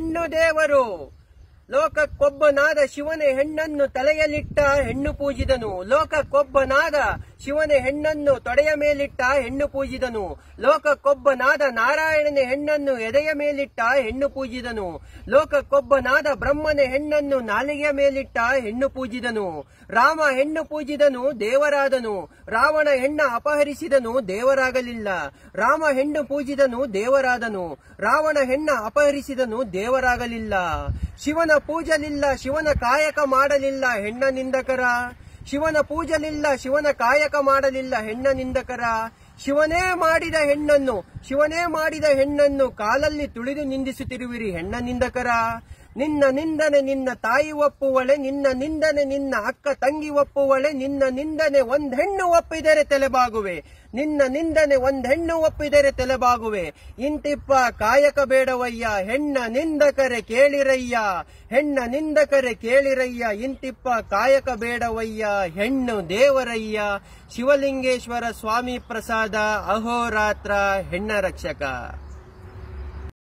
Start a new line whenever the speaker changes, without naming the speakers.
ಹೆಣ್ಣು ದೇವರು ಲೋಕಕ್ಕೊಬ್ಬನಾದ ಶಿವನೇ ಹೆಣ್ಣನ್ನು ತಲೆಯಲ್ಲಿಟ್ಟ ಹೆಣ್ಣು ಪೂಜಿದನು ಲೋಕಕ್ಕೊಬ್ಬನಾದ ಶಿವನೇ ಹೆಣ್ಣನ್ನು ತೊಡೆಯ ಮೇಲಿಟ್ಟ ಹೆಣ್ಣು ಪೂಜಿದನು ಲೋಕಕ್ಕೊಬ್ಬನಾದ ನಾರಾಯಣನೇ ಹೆಣ್ಣನ್ನು ಎದೆಯ ಮೇಲಿಟ್ಟ ಹೆಣ್ಣು ಪೂಜಿದನು ಲೋಕಕ್ಕೊಬ್ಬನಾದ ಬ್ರಹ್ಮನೇ ಹೆಣ್ಣನ್ನು ನಾಲಿಗೆಯ ಮೇಲಿಟ್ಟ ಹೆಣ್ಣು ಪೂಜಿದನು ರಾಮ ಹೆಣ್ಣು ಪೂಜಿದನು ದೇವರಾದನು ರಾವಣ ಹೆಣ್ಣ ಅಪಹರಿಸಿದನು ದೇವರಾಗಲಿಲ್ಲ ರಾಮ ಹೆಣ್ಣು ಪೂಜಿದನು ದೇವರಾದನು ರಾವಣ ಹೆಣ್ಣ ಅಪಹರಿಸಿದನು ದೇವರಾಗಲಿಲ್ಲ ಶಿವನ ಪೂಜಲಿಲ್ಲ ಶಿವನ ಕಾಯಕ ಮಾಡಲಿಲ್ಲ ಹೆಣ್ಣ ನಿಂದಕರ ಶಿವನ ಪೂಜಲಿಲ್ಲ ಶಿವನ ಕಾಯಕ ಮಾಡಲಿಲ್ಲ ಹೆಣ್ಣ ನಿಂದಕರ ಶಿವನೇ ಮಾಡಿದ ಹೆಣ್ಣನ್ನು ಶಿವನೇ ಮಾಡಿದ ಹೆಣ್ಣನ್ನು ಕಾಲಲ್ಲಿ ತುಳಿದು ನಿಂದಿಸುತ್ತಿರುವಿರಿ ಹೆಣ್ಣ ನಿಂದಕರ ನಿನ್ನ ನಿಂದನೆ ನಿನ್ನ ತಾಯಿ ಒಪ್ಪುವಳೆ ನಿನ್ನ ನಿಂದನೆ ನಿನ್ನ ಅಕ್ಕ ತಂಗಿ ಒಪ್ಪುವಳೆ ನಿನ್ನ ನಿಂದನೆ ಒಂದ್ ಹೆಣ್ಣು ಒಪ್ಪಿದರೆ ತಲೆಬಾಗುವೆ ನಿನ್ನ ನಿಂದನೆ ಒಂದ್ ಹೆಣ್ಣು ಒಪ್ಪಿದರೆ ತಲೆಬಾಗುವೆ ಇಂತಿಪ್ಪ ಕಾಯಕ ಬೇಡವಯ್ಯ ಹೆಣ್ಣ ನಿಂದಕರೆ ಕೇಳಿರಯ್ಯ ಹೆಣ್ಣ ನಿಂದಕರೆ ಕೇಳಿರಯ್ಯ ಇಂತಿಪ್ಪ ಕಾಯಕ ಬೇಡವಯ್ಯ ಹೆಣ್ಣು ದೇವರಯ್ಯ ಶಿವಲಿಂಗೇಶ್ವರ ಸ್ವಾಮಿ ಪ್ರಸಾದ ಅಹೋರಾತ್ರ ಹೆಣ್ಣ ರಕ್ಷಕ